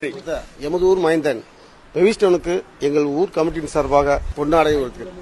எமது ஊர் மைந்தன் பெவிஸ்டனுக்கு எங்கள் ஊர் கமிட்டியின் சார்பாக பொன்னாடை கொடுக்கிறேன்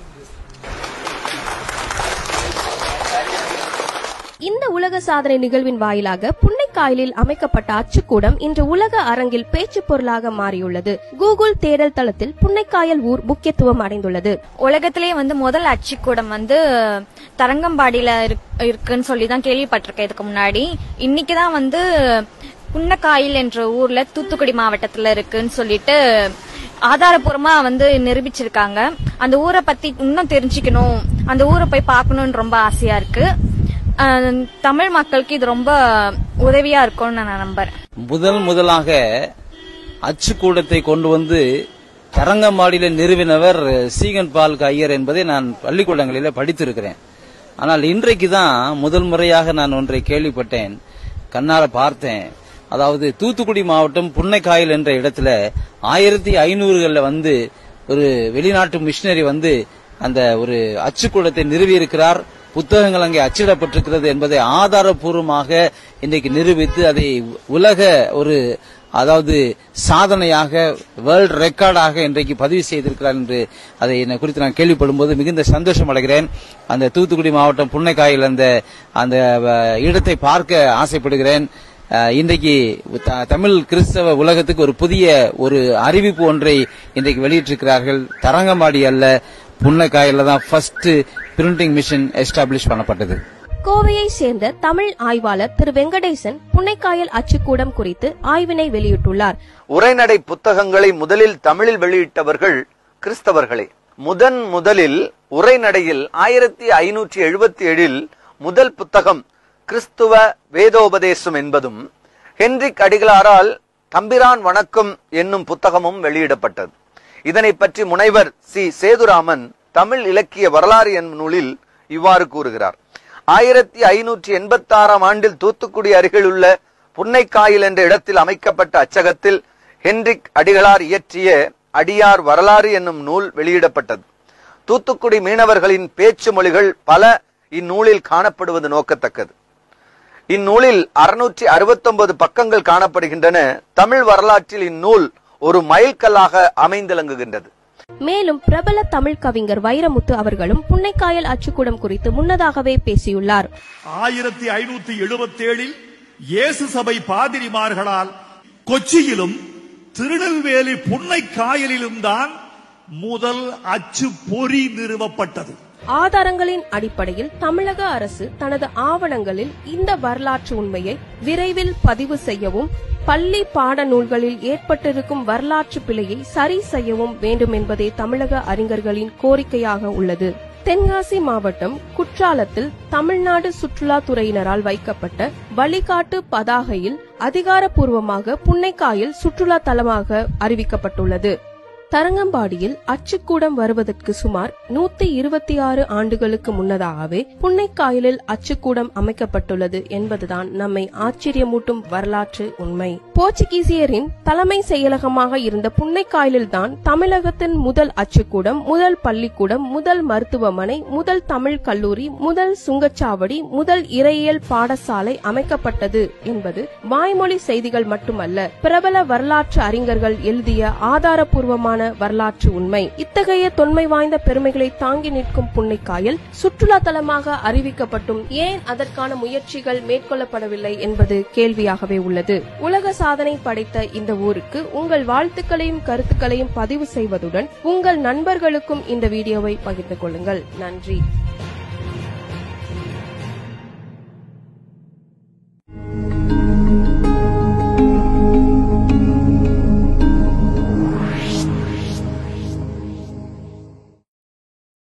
இந்த உலக சாதனை நிகழ்வின் வாயிலாக புன்னைக்காயலில் அமைக்கப்பட்ட அச்சுக்கூடம் இன்று உலக அரங்கில் பேச்சு பொருளாக மாறியுள்ளது கூகுள் தேடல் தளத்தில் புன்னைக்காயல் ஊர் முக்கியத்துவம் அடைந்துள்ளது உலகத்திலேயே வந்து முதல் அச்சுக்கூடம் வந்து தரங்கம்பாடியில இருக்- இருக்குன்னு சொல்லி தான் கேள்விப்பட்டிருக்கேன் இதுக்கு முன்னாடி இன்னைக்கு தான் வந்து புன்னக்காயில் என்ற ஊர்ல தூத்துக்குடி மாவட்டத்துல இருக்குன்னு சொல்லிட்டு ஆதாரபூர்வமா வந்து நிரூபிச்சிருக்காங்க அந்த ஊரை பத்தி இன்னும் தெரிஞ்சுக்கணும் அந்த ஊரை போய் பார்க்கணும்னு ரொம்ப ஆசையா இருக்கு அஹ், தமிழ் மக்களுக்கு இது ரொம்ப உதவியா இருக்கும்னு நான் நம்புறேன் முதல் முதலாக அச்சுக்கூடத்தை கொண்டு வந்து தரங்கம்பாடியில நிறுவினவர் சீகன் பால் ஐயர் என்பதை நான் பள்ளிக்கூடங்களில படித்திருக்கிறேன் ஆனால் இன்றைக்கு தான் முதல் முறையாக நான் ஒன்றை கேள்விப்பட்டேன் கண்ணார பார்த்தேன் அதாவது தூத்துக்குடி மாவட்டம் புன்னைக்காயல் என்ற இடத்துல ஆயிரத்தி ஐநூறுகள்ல வந்து ஒரு வெளிநாட்டு மிஷினரி வந்து அந்த ஒரு அச்சுக்கூடத்தை நிறுவி இருக்கிறார் புத்தகங்கள் அங்கே அச்சிடப்பட்டிருக்கிறது என்பதை ஆதாரபூர்வமாக இன்றைக்கு நிரூபித்து அதை உலக ஒரு அதாவது சாதனையாக வேர்ல்ட் ரெக்கார்டாக இன்றைக்கு பதிவு செய்திருக்கிறார் என்று அதை என்னை குறித்து நான் கேள்விப்படும்போது மிகுந்த சந்தோஷம் அடைகிறேன் அந்த தூத்துக்குடி மாவட்டம் புன்னைக்காயில் அந்த அந்த அஹ், இடத்தை பார்க்க ஆசைப்படுகிறேன் அஹ், இன்றைக்கு த- தமிழ் கிறிஸ்தவ உலகத்துக்கு ஒரு புதிய ஒரு அறிவிப்பு ஒன்றை இன்றைக்கு வெளியிட்டிருக்கிறார்கள் தரங்கம்பாடி அல்ல புன்னைக்காயில தான் ஃபர்ஸ்ட் பிரிண்டிங் மிஷின் எஸ்டாப்ளிஷ் பண்ணப்பட்டது கோவையை சேர்ந்த தமிழ் ஆய்வாளர் திரு வெங்கடேசன் புன்னைக்காயல் அச்சுக்கூடம் குறித்து ஆய்வினை வெளியிட்டுள்ளார் உரைநடை புத்தகங்களை முதலில் தமிழில் வெளியிட்டவர்கள் கிறிஸ்தவர்களே முதன் முதலில் உரைநடையில் ஆயிரத்தி ஐநூற்றி எழுபத்தி ஏழில் முதல் புத்தகம் கிறிஸ்துவ வேதோபதேசம் என்பதும் ஹென்ரிக் அடிகளாரால் தம்பிரான் வணக்கம் என்னும் புத்தகமும் வெளியிடப்பட்டது இதனை பற்றி முனைவர் சி சேதுராமன் தமிழ் இலக்கிய வரலாறு என்னும் நூலில் இவ்வாறு கூறுகிறார் ஆயிரத்தி ஐநூற்றி எண்பத்தி ஆறாம் ஆண்டில் தூத்துக்குடி அருகிலுள்ள புன்னைக்காயில் என்ற இடத்தில் அமைக்கப்பட்ட அச்சகத்தில் ஹென்ரிக் அடிகளார் இயற்றிய அடியார் வரலாறு என்னும் நூல் வெளியிடப்பட்டது தூத்துக்குடி மீனவர்களின் பேச்சு மொழிகள் பல இந்நூலில் காணப்படுவது நோக்கத்தக்கது இந்நூலில் அறுநூற்றி அறுபத்தொன்பது பக்கங்கள் காணப்படுகின்றன தமிழ் வரலாற்றில் இந்நூல் ஒரு மைல்கல்லாக அமைந்திலங்குகின்றது மேலும் பிரபல தமிழ் கவிஞர் வைரமுத்து அவர்களும் புன்னைக்காயல் அச்சுக்கூடம் குறித்து முன்னதாகவே பேசியுள்ளார் ஆயிரத்தி ஐநூத்தி எழுபத்தி ஏழில் இயேசு சபை பாதிரிமார்களால் கொச்சியிலும் திருநெல்வேலி புன்னை காயலிலும் தான் முதல் அச்சு பொறி நிறுவப்பட்டது ஆதாரங்களின் அடிப்படையில் தமிழக அரசு தனது ஆவணங்களில் இந்த வரலாற்று உண்மையை விரைவில் பதிவு செய்யவும் பள்ளி பாடநூல்களில் ஏற்பட்டிருக்கும் வரலாற்று பிழையை சரி செய்யவும் வேண்டும் என்பதே தமிழக அறிஞர்களின் கோரிக்கையாக உள்ளது தென்காசி மாவட்டம் குற்றாலத்தில் தமிழ்நாடு சுற்றுலாத்துறையினரால் வைக்கப்பட்ட வழிகாட்டு பதாகையில் அதிகாரப்பூர்வமாக புன்னைக்காயில் சுற்றுலா தலமாக அறிவிக்கப்பட்டுள்ளது தரங்கம்பாடியில் அச்சுக்கூடம் வருவதற்கு சுமார் நூத்தி இருபத்தி ஆறு ஆண்டுகளுக்கு முன்னதாகவே புன்னைக்காயலில் அச்சுக்கூடம் அமைக்கப்பட்டுள்ளது என்பதுதான் நம்மை ஆச்சரியமூட்டும் வரலாற்று உண்மை போர்ச்சுகீசியரின் தலைமை செயலகமாக இருந்த புன்னைக்காயலில் தான் தமிழகத்தின் முதல் அச்சுக்கூடம் முதல் பள்ளிக்கூடம் முதல் மருத்துவமனை முதல் தமிழ் கல்லூரி முதல் சுங்கச்சாவடி முதல் இறையியல் பாடசாலை அமைக்கப்பட்டது என்பது வாய்மொழி செய்திகள் மட்டுமல்ல பிரபல வரலாற்று அறிஞர்கள் எழுதிய ஆதாரபூர்வமான வரலாற்று உண்மை இத்தகைய தொன்மை வாய்ந்த பெருமைகளை தாங்கி நிற்கும் புன்னைக்காயல் சுற்றுலா தலமாக அறிவிக்கப்பட்டும் ஏன் அதற்கான முயற்சிகள் மேற்கொள்ளப்படவில்லை என்பது கேள்வியாகவே உள்ளது உலக சாதனை படைத்த இந்த ஊருக்கு உங்கள் வாழ்த்துக்களையும் கருத்துக்களையும் பதிவு செய்வதுடன் உங்கள் நண்பர்களுக்கும் இந்த வீடியோவை பகிர்ந்து கொள்ளுங்கள் நன்றி